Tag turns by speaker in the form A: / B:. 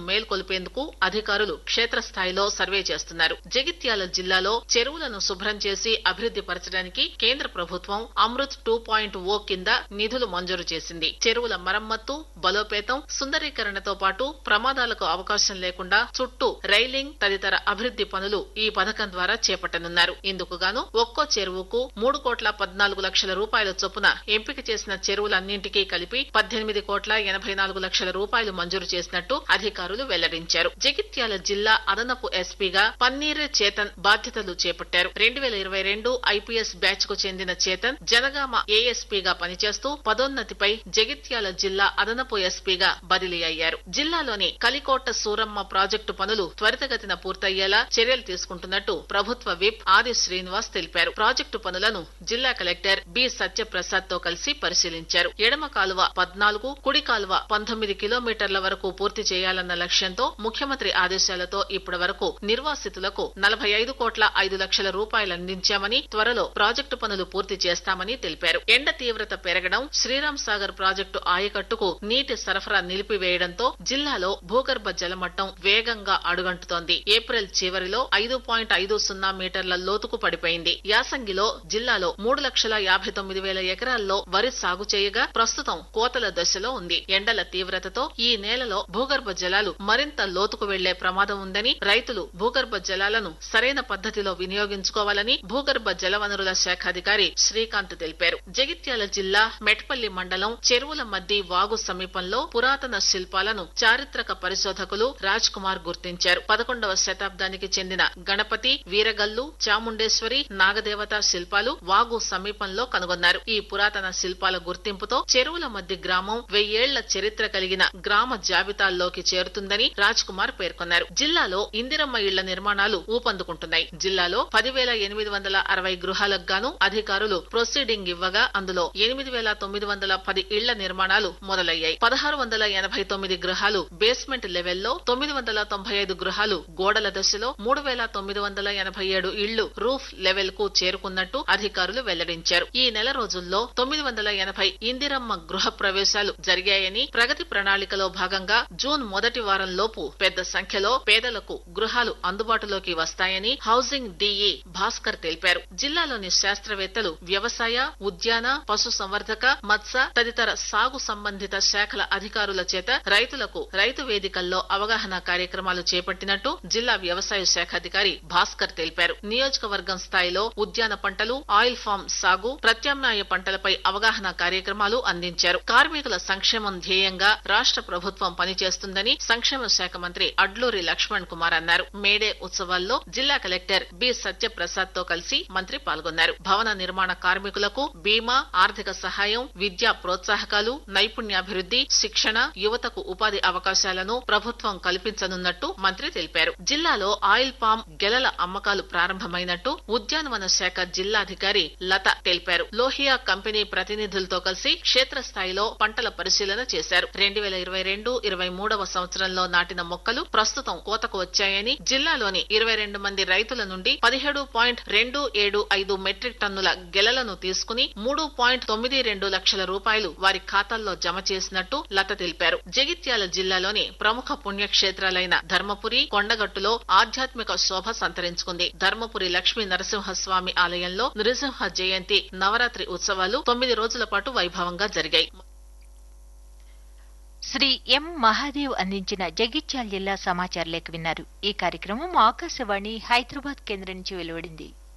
A: మేల్కొల్పేందుకు అధికారులు క్షేత్రస్థాయిలో సర్వే చేస్తున్నారు జగిత్యాల జిల్లాలో చెరువులను శుభ్రం చేసి అభివృద్ది పరచడానికి కేంద్ర ప్రభుత్వం అమృత్ టూ పాయింట్ ఓ కింద నిధులు మంజూరు చేసింది చెరువుల మరమ్మత్తు బలోపేతం సుందరీకరణతో పాటు ప్రమాదాలకు అవకాశం లేకుండా చుట్టూ రైలింగ్ తదితర అభివృద్ది పనులు ఈ పథకం ద్వారా చేపట్టనున్నారు ఇందుకు గాను ఒక్కో చెరువుకు మూడు కోట్ల పద్నాలుగు లక్షల రూపాయల చొప్పున ఎంపిక చేసిన చెరువులన్నింటికీ కలిపి పద్దెనిమిది కోట్ల ఎనభై నాలుగు లక్షల రూపాయలు మంజూరు చేసినట్టు అధికారులు వెల్లడించారు జగిత్యాల జిల్లా అదనపు ఎస్పీగా పన్నీరే చేతన్ బాధ్యతలు చేపట్టారు రెండు వేల ఇరవై రెండు ఐపీఎస్ బ్యాచ్ కు చెందిన చేతన్ జనగామ ఏఎస్పీగా పనిచేస్తూ పదోన్నతిపై జగిత్యాల జిల్లా అదనపు ఎస్పీగా బదిలీ అయ్యారు జిల్లాలోని కలికోట సూరమ్మ ప్రాజెక్టు పనులు త్వరితగతిన పూర్తయ్యేలా చర్యలు తీసుకుంటున్నట్టు ప్రభుత్వ విప్ ఆది శ్రీనివాస్ తెలిపారు ప్రాజెక్టు పనులను జిల్లా కలెక్టర్ బి సత్యప్రసాద్ తో కలిసి పరిశీలించారు ఎడమ కాలువ పద్నాలుగు కుడి కాలువ పంతొమ్మిది కిలోమీటర్ల వరకు పూర్తి చేయాలన్న లక్ష్యంతో ముఖ్యమంత్రి ఆదేశాలతో ఇప్పటి వరకు నిర్వాసితులకు నలభై ఐదు కోట్ల ఐదు లక్షల రూపాయలు అందించామని త్వరలో ప్రాజెక్టు పనులు పూర్తి చేస్తామని తెలిపారు ఎండ తీవ్రత పెరగడం శ్రీరామ్ సాగర్ ప్రాజెక్టు ఆయకట్టుకు నీటి సరఫరా నిలిపివేయడంతో జిల్లాలో భూగర్భ జలమట్టం వేగంగా అడుగంటుతోంది ఏప్రిల్ చివరిలో ఐదు పాయింట్ ఐదు సున్నా మీటర్ల లోతుకు పడిపోయింది యాసంగిలో జిల్లాలో మూడు లక్షల యాభై తొమ్మిది వేల ఎకరాల్లో వరి సాగు చేయగా ప్రస్తుతం కోతల దశలో ఉంది ఎండల తీవ్రతతో ఈ నేలలో భూగర్భ జలాలు మరింత లోతుకు వెళ్లే ప్రమాదం ఉందని రైతులు భూగర్భ జలాలను సరైన పద్ధతిలో వినియోగించుకోవాలని భూగర్భ జలవనరుల శాఖ అధికారి శ్రీకాంత్ తెలిపారు జగిత్యాల జిల్లా మెట్పల్లి మండలం చెరువుల మద్ది వాగు సమీపంలో పురాతన శిల్పాలను చారిత్రక పరిశోధకులు రాజ్ కుమార్ గుర్తించారు పదకొండవ శతాబ్దానికి చెందిన గణపతి వీరగల్లు చాముండేశ్వరి నాగదేవత శిల్పాలు వాగు సమీపంలో కనుగొన్నారు ఈ పురాతన శిల్పాల గుర్తింపుతో చెరువుల మధ్య గ్రామం వెయ్యేళ్ల చరిత్ర కలిగిన గ్రామ జాబితాల్లోకి చేరుతుందని రాజ్ కుమార్ పేర్కొన్నారు జిల్లాలో ఇందిరమ్మ ఇళ్ల నిర్మాణాలు ఊపందుకుంటున్నాయి జిల్లాలో పదివేల ఎనిమిది వందల అరవై గృహాలకు గాను అధికారులు ప్రొసీడింగ్ ఇవ్వగా అందులో ఎనిమిది వేల తొమ్మిది వందల పది ఇళ్ల నిర్మాణాలు మొదలయ్యాయి పదహారు వందల ఎనభై తొమ్మిది గృహాలు బేస్మెంట్ లెవెల్లో తొమ్మిది వందల తొంభై ఐదు గృహాలు గోడల దశలో మూడు వేల తొమ్మిది వందల ఎనభై ఏడు ఇళ్లు రూఫ్ లెవెల్ కు చేరుకున్నట్టు అధికారులు వెల్లడించారు ఈ నెల రోజుల్లో తొమ్మిది వందల ఎనభై ఇందిరమ్మ గృహ ప్రవేశాలు జరిగాయని ప్రగతి ప్రణాళికలో భాగంగా జూన్ మొదటి వారం లోపు పెద్ద సంఖ్యలో పేదలకు గృహాలు అందుబాటులోకి వస్తాయని హౌసింగ్ డిఈ భాస్కర్ తెలిపారు జిల్లాలోని శాస్త్రవేత్తలు వ్యవసాయ ఉద్యాన పశు సంవర్ధక మత్స్య తదితర సాగు సంబంధిత శాఖల అధికారుల చేత రైతులకు రైతు వేదికల్లో అవగాహన కార్యక్రమాలు చేపట్టినట్టు జిల్లా వ్యవసాయ శాఖ అధికారి భాస్కర్ తెలిపారు నియోజకవర్గం స్థాయిలో ఉద్యాన పంటలు ఆయిల్ ఫామ్ సాగు ప్రత్యామ్నాయ పంటలపై అవగాహన కార్యక్రమాలు అందించారు కార్మికుల సంక్షేమం ధ్యేయంగా రాష్ట్ర ప్రభుత్వం పనిచేస్తుందని సంక్షేమ శాఖ మంత్రి అడ్లూరి లక్ష్మణ్ కుమార్ అన్నారు మేడే ఉత్సవాల్లో జిల్లా కలెక్టర్ బి సత్యప్రసాద్ తో కలిసి మంత్రి పాల్గొన్నారు భవన నిర్మాణ కార్మికులకు బీమా ఆర్థిక సహాయం విద్యా ప్రోత్సాహకాలు నైపుణ్యాభివృద్ది శిక్షణ యువతకు ఉపాధి అవకాశాలను ప్రభుత్వం కల్పించనున్నట్టు మంత్రి తెలిపారు జిల్లాలో ఆయిల్ పామ్ గెలల అమ్మకాలు ప్రారంభమైనట్టు ఉద్యానవన శాఖ జిల్లాధికారి లత తెలిపారు లోహియా కంపెనీ ప్రతినిధులతో కలిసి క్షేత్రస్థాయిలో పంటల పరిశీలన చేశారు రెండు వేల ఇరవై రెండు ఇరవై మూడవ సంవత్సరంలో నాటిన మొక్కలు ప్రస్తుతం కోతకు వచ్చాయని జిల్లాలోని ఇరవై రెండు మంది రైతుల నుండి పదిహేడు పాయింట్ రెండు ఏడు ఐదు మెట్రిక్ టన్నుల గెలలను తీసుకుని మూడు పాయింట్ తొమ్మిది రెండు లక్షల రూపాయలు వారి ఖాతాల్లో జమ చేసినట్టు లత తెలిపారు జగిత్యాల జిల్లాలోని ప్రముఖ పుణ్యక్షేత్రాలైన ధర్మపురి కొండగట్టులో ఆధ్యాత్మిక శోభ సంతరించుకుంది ధర్మపురి లక్ష్మీ నరసింహస్వామి ఆలయంలో నృసింహ జయంతి నవరాత్రి ఉత్సవాలు తొమ్మిది రోజుల పాటు వైభవంగా జరిగాయి
B: శ్రీ ఎం మహాదేవ్ అందించిన జగిత్యాల జిల్లా సమాచార లేఖ విన్నారు ఈ కార్యక్రమం ఆకాశవాణి హైదరాబాద్ కేంద్రం నుంచి వెలువడింది